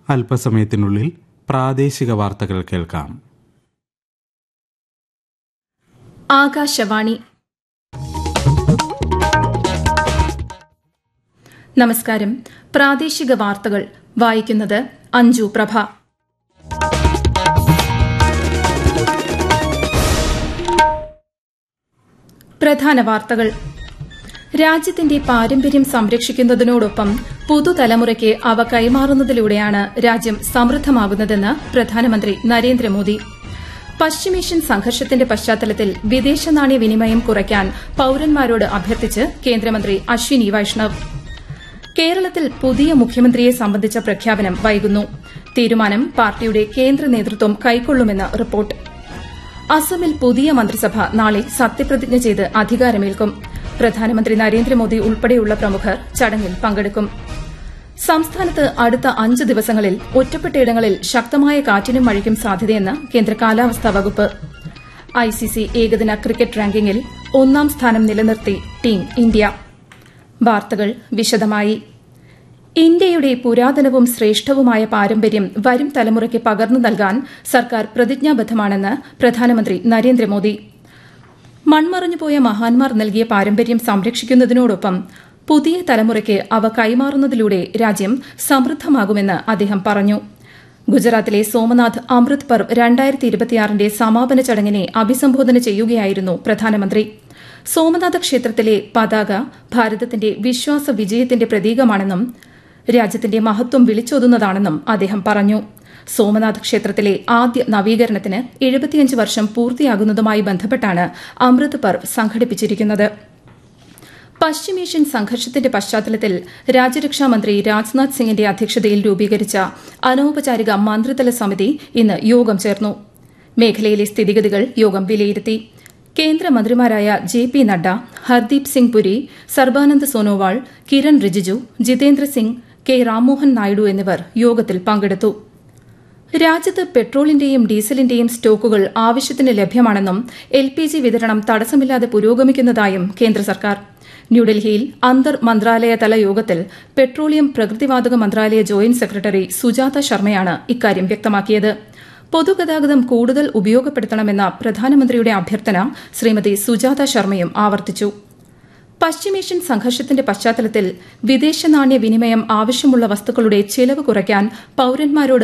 അല്പസമയത്തിനുള്ളിൽ പ്രാദേശിക വാർത്തകൾ കേൾക്കാം ആകാശവാണി നമസ്കാരം പ്രാദേശിക വാർത്തകൾ വായിക്കുന്നത് അഞ്ജു പ്രഭ പ്രധാന വാർത്തകൾ രാജ്യത്തിന്റെ പാരമ്പര്യം സംരക്ഷിക്കുന്നതിനോടൊപ്പം പുതുതലമുറയ്ക്ക് അവ കൈമാറുന്നതിലൂടെയാണ് രാജ്യം സമൃദ്ധമാകുന്നതെന്ന് പ്രധാനമന്ത്രി നരേന്ദ്രമോദി പശ്ചിമേഷ്യൻ സംഘർഷത്തിന്റെ പശ്ചാത്തലത്തിൽ വിദേശ നാണ്യ വിനിമയം കുറയ്ക്കാൻ പൌരന്മാരോട് അഭ്യർത്ഥിച്ച് കേന്ദ്രമന്ത്രി അശ്വിനി വൈഷ്ണവ് കേരളത്തിൽ പുതിയ മുഖ്യമന്ത്രിയെ സംബന്ധിച്ച പ്രഖ്യാപനം വൈകുന്നു തീരുമാനം പാർട്ടിയുടെ കേന്ദ്ര നേതൃത്വം കൈക്കൊള്ളുമെന്ന് റിപ്പോർട്ട് അസമിൽ പുതിയ മന്ത്രിസഭ നാളെ സത്യപ്രതിജ്ഞ ചെയ്ത് അധികാരമേൽക്കും പ്രധാനമന്ത്രി നരേന്ദ്രമോദി ഉൾപ്പെടെയുള്ള പ്രമുഖർ ചടങ്ങിൽ പങ്കെടുക്കും സംസ്ഥാനത്ത് അടുത്ത അഞ്ച് ദിവസങ്ങളിൽ ഒറ്റപ്പെട്ടയിടങ്ങളിൽ ശക്തമായ കാറ്റിനും മഴയ്ക്കും സാധ്യതയെന്ന് കേന്ദ്ര കാലാവസ്ഥാ വകുപ്പ് ഐസിസി ഏകദിന ക്രിക്കറ്റ് റാങ്കിങ്ങിൽ ഒന്നാം സ്ഥാനം നിലനിർത്തി ടീം ഇന്ത്യ വാർത്തകൾ വിശദമായി ഇന്ത്യയുടെ പുരാതനവും ശ്രേഷ്ഠവുമായ പാരമ്പര്യം വരും തലമുറയ്ക്ക് പകർന്നു നൽകാൻ സർക്കാർ പ്രതിജ്ഞാബദ്ധമാണെന്ന് പ്രധാനമന്ത്രി നരേന്ദ്രമോദി മൺമറഞ്ഞുപോയ മഹാന്മാർ നൽകിയ പാരമ്പര്യം സംരക്ഷിക്കുന്നതിനോടൊപ്പം പുതിയ തലമുറയ്ക്ക് അവ കൈമാറുന്നതിലൂടെ രാജ്യം സമൃദ്ധമാകുമെന്ന് അദ്ദേഹം പറഞ്ഞു ഗുജറാത്തിലെ സോമനാഥ് അമൃത് പർവ് രണ്ടായിരത്തി ഇരുപത്തിയാറിന്റെ സമാപന ചടങ്ങിനെ അഭിസംബോധന ചെയ്യുകയായിരുന്നു പ്രധാനമന്ത്രി സോമനാഥ ക്ഷേത്രത്തിലെ പതാക ഭാരതത്തിന്റെ വിശ്വാസ വിജയത്തിന്റെ പ്രതീകമാണെന്നും രാജ്യത്തിന്റെ മഹത്വം വിളിച്ചോതുന്നതാണെന്നും അദ്ദേഹം പറഞ്ഞു സോമനാഥ് ക്ഷേത്രത്തിലെ ആദ്യ നവീകരണത്തിന് എഴുപത്തിയഞ്ച് വർഷം പൂർത്തിയാകുന്നതുമായി ബന്ധപ്പെട്ടാണ് അമൃത് പർവ് സംഘടിപ്പിച്ചിരിക്കുന്നത് പശ്ചിമേഷ്യൻ സംഘർഷത്തിന്റെ പശ്ചാത്തലത്തിൽ രാജ്യരക്ഷാ മന്ത്രി രാജ്നാഥ് സിംഗിന്റെ അധ്യക്ഷതയിൽ രൂപീകരിച്ച അനൌപചാരിക മന്ത്രിതല സമിതി ഇന്ന് യോഗം ചേർന്നു മേഖലയിലെ സ്ഥിതിഗതികൾ യോഗം വിലയിരുത്തി കേന്ദ്രമന്ത്രിമാരായ J P Nadda Hardeep Singh Puri Sarbananda Sonowal Kiran Rijiju Jitendra Singh K Rammohan Naidu എന്നിവർ യോഗത്തിൽ പങ്കെടുത്തു രാജ്യത്ത് പെട്രോളിന്റെയും ഡീസലിന്റെയും സ്റ്റോക്കുകൾ ആവശ്യത്തിന് ലഭ്യമാണെന്നും എൽ പി ജി വിതരണം തടസ്സമില്ലാതെ പുരോഗമിക്കുന്നതായും കേന്ദ്ര സർക്കാർ ന്യൂഡൽഹിയിൽ അന്തർ മന്ത്രാലയതല യോഗത്തിൽ പെട്രോളിയം പ്രകൃതിവാതക മന്ത്രാലയ ജോയിന്റ് സെക്രട്ടറി സുജാത ശർമ്മയാണ് ഇക്കാര്യം വ്യക്തമാക്കിയത് പൊതുഗതാഗതം കൂടുതൽ ഉപയോഗപ്പെടുത്തണമെന്ന പ്രധാനമന്ത്രിയുടെ അഭ്യർത്ഥന ശ്രീമതി സുജാത ശർമ്മയും ആവർത്തിച്ചു പശ്ചിമേഷ്യൻ സംഘർഷത്തിന്റെ പശ്ചാത്തലത്തിൽ വിദേശ നാണ്യ വിനിമയം ആവശ്യമുള്ള വസ്തുക്കളുടെ ചെലവ് കുറയ്ക്കാൻ പൌരന്മാരോട്